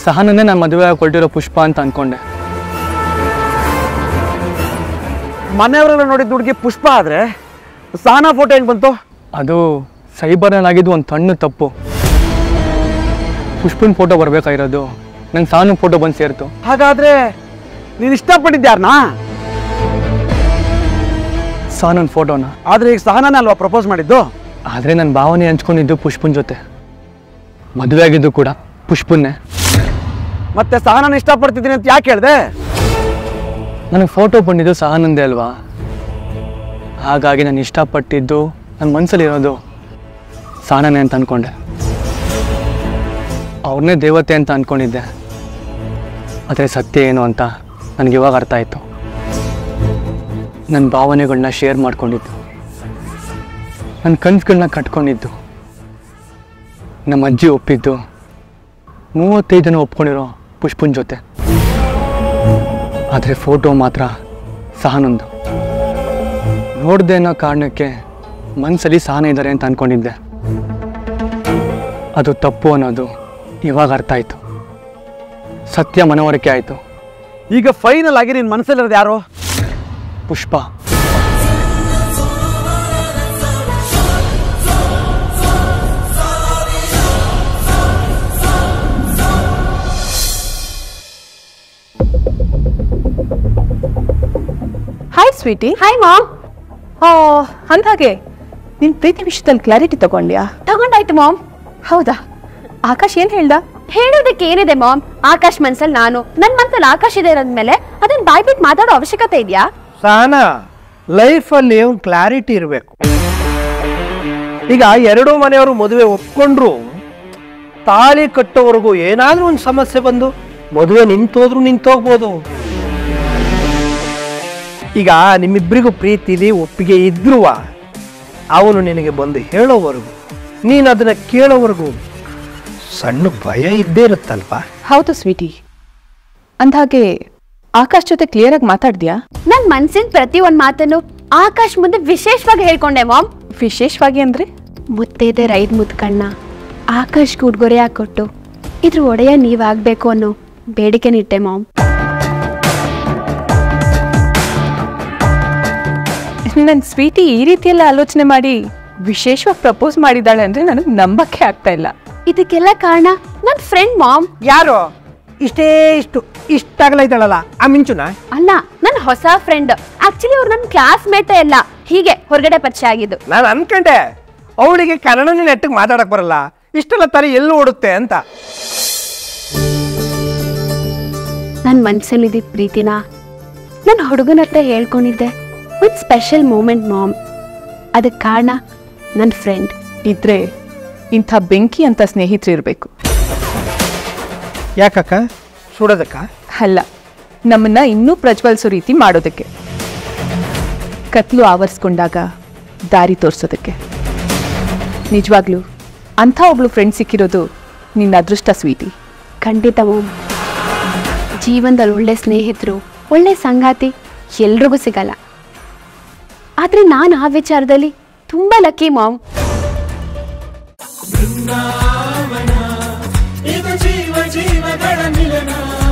ಸಹನನ್ನೇ ನಾನು ಮದುವೆ ಕೊಟ್ಟಿರೋ ಪುಷ್ಪ ಅಂತ ಅನ್ಕೊಂಡೆ ಮನೆಯವರೆಲ್ಲ ನೋಡಿದ ಹುಡುಗಿ ಪುಷ್ಪ ಆದ್ರೆ ಸಹನಾ ಫೋಟೋ ಹೆಂಗ್ ಬಂತು ಅದು ಸೈಬರ್ನಲ್ಲಾಗಿದ್ದು ಒಂದು ಸಣ್ಣ ತಪ್ಪು ಪುಷ್ಪನ ಫೋಟೋ ಬರಬೇಕಾಗಿರೋದು ನಂಗೆ ಸಾನು ಫೋಟೋ ಬಂದು ಸೇರ್ತು ಹಾಗಾದ್ರೆ ನೀನು ಇಷ್ಟಪಟ್ಟಿದ್ಯಾರನಾ ಸಾನನ್ ಫೋಟೋನ ಆದ್ರೆ ಈಗ ಸಹನಾನೇ ಅಲ್ವಾ ಪ್ರಪೋಸ್ ಮಾಡಿದ್ದು ಆದರೆ ನನ್ನ ಭಾವನೆ ಹಂಚ್ಕೊಂಡಿದ್ದು ಪುಷ್ಪನ ಜೊತೆ ಮದುವೆ ಆಗಿದ್ದು ಕೂಡ ಪುಷ್ಪನ್ನೇ ಮತ್ತೆ ಸಹನಾನ ಇಷ್ಟಪಡ್ತಿದ್ದೀನಿ ಅಂತ ಯಾಕೆ ಹೇಳ್ದೆ ನನಗೆ ಫೋಟೋ ಬಂದಿದ್ದು ಸಹನಂದೇ ಅಲ್ವಾ ಹಾಗಾಗಿ ನಾನು ಇಷ್ಟಪಟ್ಟಿದ್ದು ನನ್ನ ಮನಸ್ಸಲ್ಲಿರೋದು ಸಹನನೇ ಅಂತ ಅಂದ್ಕೊಂಡೆ ಅವ್ರನ್ನೇ ದೇವತೆ ಅಂತ ಅಂದ್ಕೊಂಡಿದ್ದೆ ಆದರೆ ಸತ್ಯ ಏನು ಅಂತ ನನಗೆ ಇವಾಗ ಅರ್ಥ ಆಯಿತು ನನ್ನ ಭಾವನೆಗಳನ್ನ ಶೇರ್ ಮಾಡ್ಕೊಂಡಿದ್ದು ನನ್ನ ಕನಸುಗಳನ್ನ ಕಟ್ಕೊಂಡಿದ್ದು ನಮ್ಮ ಅಜ್ಜಿ ಒಪ್ಪಿದ್ದು ಮೂವತ್ತೈದು ಜನ ಒಪ್ಕೊಂಡಿರೋ ಪುಷ್ಪನ ಜೊತೆ ಆದರೆ ಫೋಟೋ ಮಾತ್ರ ಸಹನೊಂದು ನೋಡ್ದೆ ಅನ್ನೋ ಕಾರಣಕ್ಕೆ ಮನಸ್ಸಲ್ಲಿ ಸಹನ ಇದ್ದಾರೆ ಅಂತ ಅಂದ್ಕೊಂಡಿದ್ದೆ ಅದು ತಪ್ಪು ಅನ್ನೋದು ಇವಾಗ ಅರ್ಥ ಆಯಿತು ಸತ್ಯ ಮನವರಿಕೆ ಆಯಿತು ಈಗ ಫೈನಲ್ ಆಗಿ ನಿನ್ ಮನಸ್ಸಲ್ಲಿರೋದು ಯಾರು Pushpa hi sweetie hi mom ಓ ಅಂದ್ಹಾಗೆ ನಿನ್ ಪ್ರೀತಿ ವಿಷಯದಲ್ಲಿ ಕ್ಲಾರಿಟಿ ತಗೊಂಡ್ಯಾ ತಗೊಂಡಾಯ್ತು ಮಾಮ್ ಹೌದಾ ಆಕಾಶ್ ಏನ್ ಹೇಳ್ದ ಹೇಳೋದಕ್ಕೆ ಏನಿದೆ ಮಾಮ್ ಆಕಾಶ್ ಮನ್ಸಲ್ಲಿ ನಾನು ನನ್ ಮನ್ಸಲ್ಲಿ ಆಕಾಶ್ ಇದೆ ಅಂದ್ಮೇಲೆ ಅದನ್ನ ಬಾಯ್ ಬಿಟ್ಟು ಮಾತಾಡೋ ಅವಶ್ಯಕತೆ ಇದೆಯಾ ಸಹನ ಲೈಫಲ್ಲಿ ಒಂದು ಕ್ಲಾರಿಟಿ ಇರಬೇಕು ಈಗ ಎರಡೂ ಮನೆಯವರು ಮದುವೆ ಒಪ್ಕೊಂಡ್ರು ತಾಳಿ ಕಟ್ಟೋವರೆಗೂ ಏನಾದ್ರೂ ಒಂದು ಸಮಸ್ಯೆ ಬಂದು ಮದುವೆ ನಿಂತೋದ್ರು ನಿಂತೋಗ್ಬೋದು ಈಗ ನಿಮ್ಮಿಬ್ಬರಿಗೂ ಪ್ರೀತಿಲಿ ಒಪ್ಪಿಗೆ ಇದ್ರೂ ಅವನು ನಿನಗೆ ಬಂದು ಹೇಳೋವರೆಗೂ ನೀನು ಅದನ್ನ ಕೇಳೋವರೆಗೂ ಸಣ್ಣ ಭಯ ಇದ್ದೇ ಇರುತ್ತಲ್ವಾ ಹೌದು ಸ್ವೀಟಿ ಅಂದ್ಹಾಗೆ ಆಕಾಶ್ ಜೊತೆ ಕ್ಲಿಯರ್ ಆಗಿ ಮಾತಾಡ್ದ್ಯಾ ನನ್ ಮನ್ಸಿನ ಪ್ರತಿ ಒಂದ್ ಮಾತನ್ನು ಆಕಾಶ್ ಮುಂದೆ ವಿಶೇಷವಾಗಿ ಹೇಳ್ಕೊಂಡೆ ಮಾಮ್ ವಿಶೇಷವಾಗಿ ಅಂದ್ರೆ ಮುತ್ತೈದೆ ರೈದ್ ಮುತ್ಕಣ್ಣ ಆಕಾಶ್ಗೆ ಉಡ್ಗೊರೆ ಹಾಕೊಟ್ಟು ಇದ್ರ ಒಡೆಯ ನೀವಾಗ್ಬೇಕು ಅನ್ನೋ ಬೇಡಿಕೆನಿಟ್ಟೆ ಮಾಮ್ ನನ್ ಸ್ವೀಟಿ ಈ ರೀತಿಯೆಲ್ಲ ಆಲೋಚನೆ ಮಾಡಿ ವಿಶೇಷವಾಗಿ ಪ್ರಪೋಸ್ ಮಾಡಿದಾಳೆ ಅಂದ್ರೆ ನನಗೆ ನಂಬಕ್ಕೆ ಆಗ್ತಾ ಇಲ್ಲ ಇದಕ್ಕೆಲ್ಲ ಕಾರಣ ನನ್ ಫ್ರೆಂಡ್ ಮಾಮ್ ಯಾರು ಇಷ್ಟೇ ಇಷ್ಟು ಇಷ್ಟಾಗಲ ಇದ್ದಾಳಲ್ಲ ಆ ಮಿಂಚುನ ಅಲ್ಲ ನನ್ ಹೊಸ ಫ್ರೆಂಡ್ ಆಕ್ಚುಲಿ ಅವ್ರು ನನ್ ಕ್ಲಾಸ್ ಮೇಟೇ ಅಲ್ಲ ಹೀಗೆ ಹೊರಗಡೆ ಪರಿಚಯ ಆಗಿದ್ದು ನಾನು ಅನ್ಕೊಂಡೆ ಅವಳಿಗೆ ಕನ್ನಡನೇ ನೆಟ್ಟಿಗೆ ಮಾತಾಡಕ್ ಬರಲ್ಲ ಇಷ್ಟೆಲ್ಲ ತಲೆ ಎಲ್ಲಿ ಓಡುತ್ತೆ ಅಂತ ನನ್ ಮನ್ಸಲ್ಲಿದ್ದ ಪ್ರೀತಿನ ನನ್ನ ಹುಡುಗನ ಹತ್ರ ಹೇಳ್ಕೊಂಡಿದ್ದೆ ಒಂದು ಸ್ಪೆಷಲ್ ಮೂಮೆಂಟ್ ಮಾಮ್ ಅದಕ್ಕೆ ಕಾರಣ ನನ್ನ ಫ್ರೆಂಡ್ ಇದ್ರೆ ಇಂಥ ಬೆಂಕಿ ಅಂತ ಸ್ನೇಹಿತರು ಇರಬೇಕು ಯಾಕಕ್ಕ ಸುಡೋದಕ್ಕ ಅಲ್ಲ ನಮ್ಮನ್ನ ಇನ್ನೂ ಪ್ರಜ್ವಲಿಸೋ ರೀತಿ ಮಾಡೋದಕ್ಕೆ ಕತ್ಲು ಆವರಿಸ್ಕೊಂಡಾಗ ದಾರಿ ತೋರಿಸೋದಕ್ಕೆ ನಿಜವಾಗ್ಲೂ ಅಂಥ ಒಬ್ಳು ಫ್ರೆಂಡ್ ಸಿಕ್ಕಿರೋದು ನಿನ್ನ ಅದೃಷ್ಟ ಸ್ವೀಟಿ ಖಂಡಿತ ಮಾಮ್ ಜೀವನದಲ್ಲಿ ಒಳ್ಳೆ ಸ್ನೇಹಿತರು ಒಳ್ಳೆ ಸಂಗಾತಿ ಎಲ್ರಿಗೂ ಸಿಗಲ್ಲ ಆದ್ರೆ ನಾನು ಆ ವಿಚಾರದಲ್ಲಿ ತುಂಬಾ ಲಕ್ಕಿ ಮಾಮ್ ಇದು ಜೀವ ಜೀವಗಳ ಮಿಲನ